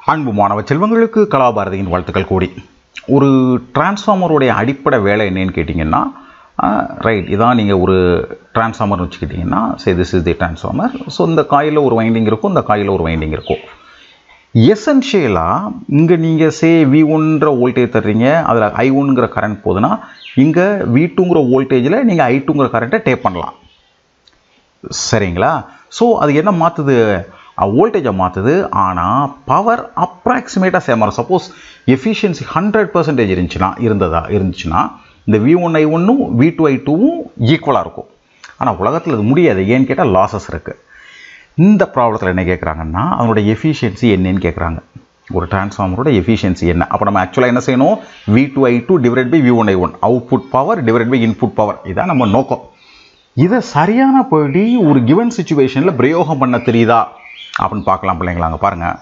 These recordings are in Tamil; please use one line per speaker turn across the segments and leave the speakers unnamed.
அன்பு மாணவ செல்வங்களுக்கு கலாபாரதியின் வாழ்த்துக்கள் கூடி ஒரு டிரான்ஸ்ஃபார்மருடைய அடிப்படை வேலை என்னன்னு கேட்டிங்கன்னா ரைட் இதான் நீங்கள் ஒரு டிரான்ஸ்ஃபார்மர்னு வச்சுக்கிட்டிங்கன்னா say this is the transformer so இந்த காயில் ஒரு வைண்டிங் இருக்கும் இந்த காயில் ஒரு வைண்டிங் இருக்கும் எசென்ஷியலாக இங்கே நீங்கள் சே வி ஒன்ற வோல்டேஜ் தர்றீங்க அதில் ஐ ஒன்ங்கிற கரண்ட் போகுதுன்னா இங்கே வி டூங்கிற வோல்டேஜில் நீங்கள் ஐ டூங்கிற கரண்ட்டை டேப் பண்ணலாம் சரிங்களா ஸோ அது என்ன மாற்றுது வோல்டேஜை மாற்றுது ஆனால் பவர் அப்ராக்சிமேட்டாக சேம் வரும் சப்போஸ் எஃபிஷியன்சி ஹண்ட்ரட் பர்சன்டேஜ் இருந்துச்சுன்னா இருந்ததா இருந்துச்சுன்னா இந்த வி ஒன் ஐ ஒன்னும் வி டூ ஐ டூவும் ஈக்குவலாக இருக்கும் ஆனால் உலகத்தில் அது முடியாது ஏன்னு கேட்டால் லாசஸ் இருக்குது இந்த ப்ராப்ளத்தில் என்ன கேட்குறாங்கன்னா அதனோட எஃபிஷியன்சி என்னன்னு கேட்குறாங்க ஒரு டிரான்ஸ்ஃபார்மரோட எஃபிஷியன்சி என்ன அப்போ நம்ம ஆக்சுவலாக என்ன செய்யணும் V two I two divide by V one I one output power divide by input power இதான் நம்ம நோக்கம் இதை சரியான படி ஒரு கிவன் சுச்சுவேஷனில் பிரயோகம் பண்ண தெரியுதா அப்படின்னு பார்க்கலாம் பிள்ளைங்களா அங்கே பாருங்கள்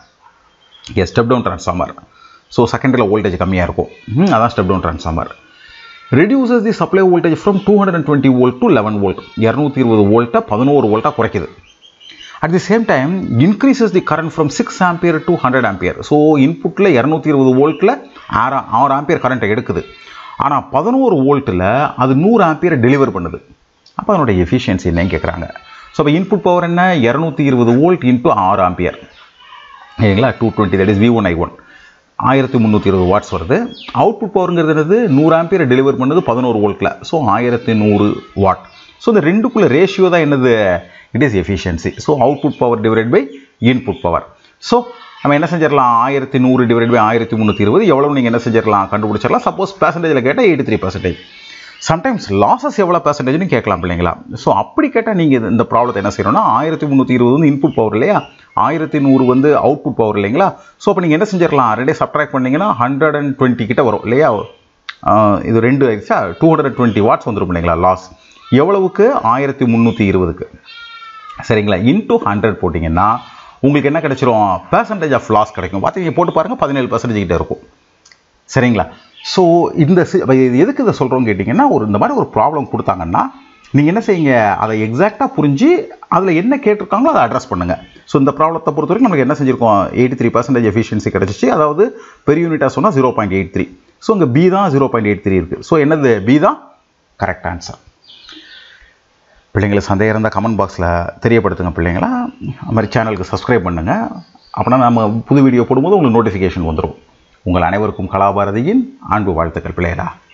a step down transformer so செகண்டரியில் வோல்டேஜ் கம்மியாக இருக்கும் ம், அதான் step down transformer reduces the supply voltage from two hundred and twenty volt to eleven volt இரநூத்தி இருபது வோல்ட்டை பதினோரு வோல்ட்டாக குறைக்குது at the same time increases the current from six ampere to hundred ampere so இன்புட்டில் இரநூத்தி இருபது வோல்ட்டில் ஆறு ஆறு ஆம்பியர் கரண்ட்டை எடுக்குது ஆனால் பதினோரு வோல்ட்டில் அது நூறு ஆம்பியரை டெலிவர் பண்ணுது அப்போ அதனுடைய எஃபிஷியன்சி என்னன்னு கேட்குறாங்க ஸோ அப்போ இன்புட் பவர் என்ன இரநூத்தி இருபது வோல்ட் இன்ட்டு ஆறு ஆம்பியர் சரிங்களா two twenty that is V one I one ஆயிரத்தி முந்நூற்றி இருபது வாட்ஸ் வருது அவுட்புட் பவருங்கிறது என்னது நூறு ஆம்பியரை டெலிவர் பண்ணுது பதினோரு வோல்ட்டில் ஸோ ஆயிரத்தி நூறு வாட் ஸோ இந்த ரெண்டுக்குள்ள ரேஷியோ தான் என்னது it is efficiency so output power divide by input power so நம்ம என்ன செஞ்சிடலாம் ஆயிரத்தி நூறு டிவைட் பை ஆயிரத்தி முந்நூற்றி இருபது எவ்வளோ நீங்கள் என்ன செஞ்சிடலாம் கண்டுபிடிச்சிடலாம் சப்போஸ் பர்சன்டேஜில் கேட்டால் eighty three percentage sometimes losses எவ்வளோ பர்சன்டேஜ்னு கேட்கலாம் பிள்ளைங்களா ஸோ அப்படி கேட்டால் நீங்கள் இந்த ப்ராப்ளத்தை என்ன செய்யணும்னா ஆயிரத்தி முந்நூற்றி இருபது வந்து இன்புட் பவர் இல்லையா ஆயிரத்தி நூறு வந்து அவுட்புட் பவர் இல்லைங்களா ஸோ அப்போ நீங்கள் என்ன செஞ்சிடலாம் ரெண்டே சப்ட்ராக்ட் பண்ணீங்கன்னா ஹண்ட்ரட் அண்ட் டுவெண்ட்டி கிட்ட வரும் இல்லையா ஆஹ் இது ரெண்டு ஆயிடுச்சா two hundred and twenty watts வந்துடும் இல்லைங்களா லாஸ் எவ்வளவுக்கு ஆயிரத்தி முந்நூற்றி இருபதுக்கு சரிங்களா இன்டூ ஹண்ட்ரட் போட்டிங்கன்னா உங்களுக்கு என்ன கிடைச்சிரும் பர்சன்டேஜ் ஆஃப் லாஸ் கிடைக்கும் பார்த்தீங்க போட்டு பாருங்கள் பதினேழு பர்சன்டேஜ் கிட்ட இருக்கும் சரிங்களா ஸோ இந்த சி- அப்ப இது எதுக்கு இதை சொல்கிறோன்னு கேட்டிங்கன்னா ஒரு இந்த மாதிரி ஒரு ப்ராப்ளம் கொடுத்தாங்கன்னா நீங்கள் என்ன செய்யுங்க அதை எக்ஸாக்டாக புரிஞ்சு அதில் என்ன கேட்டிருக்காங்களோ அதை அட்ரஸ் பண்ணுங்கள் ஸோ இந்த ப்ராப்ளத்தை பொறுத்த வரைக்கும் நமக்கு என்ன செஞ்சுருக்கோம் எயிட்டி த்ரீ பர்சன்டேஜ் எஃபிஷியன்சி கிடச்சிச்சு அதாவது பெரிய யூனிட்டாக சொன்னால் zero point eight three so இங்கே பி தான் ஜீரோ பாயிண்ட் எயிட் த்ரீ இருக்குது ஸோ என்னது பி தான் கரெக்ட் ஆன்சர் பிள்ளைங்களுக்கு சந்தேகம் இருந்தால் கமெண்ட் பாக்ஸில் தெரியப்படுத்துங்க பிள்ளைங்களா அது மாதிரி சேனலுக்கு சப்ஸ்கிரைப் பண்ணுங்கள் அப்படின்னா நம்ம புது வீடியோ போடும்போது உங்களுக்கு நோட்டிஃபிகேஷன் வந்துடும் உங்கள் அனைவருக்கும் கலாபாரதியின் அன்பு வாழ்த்துக்கள் பிள்ளைகளா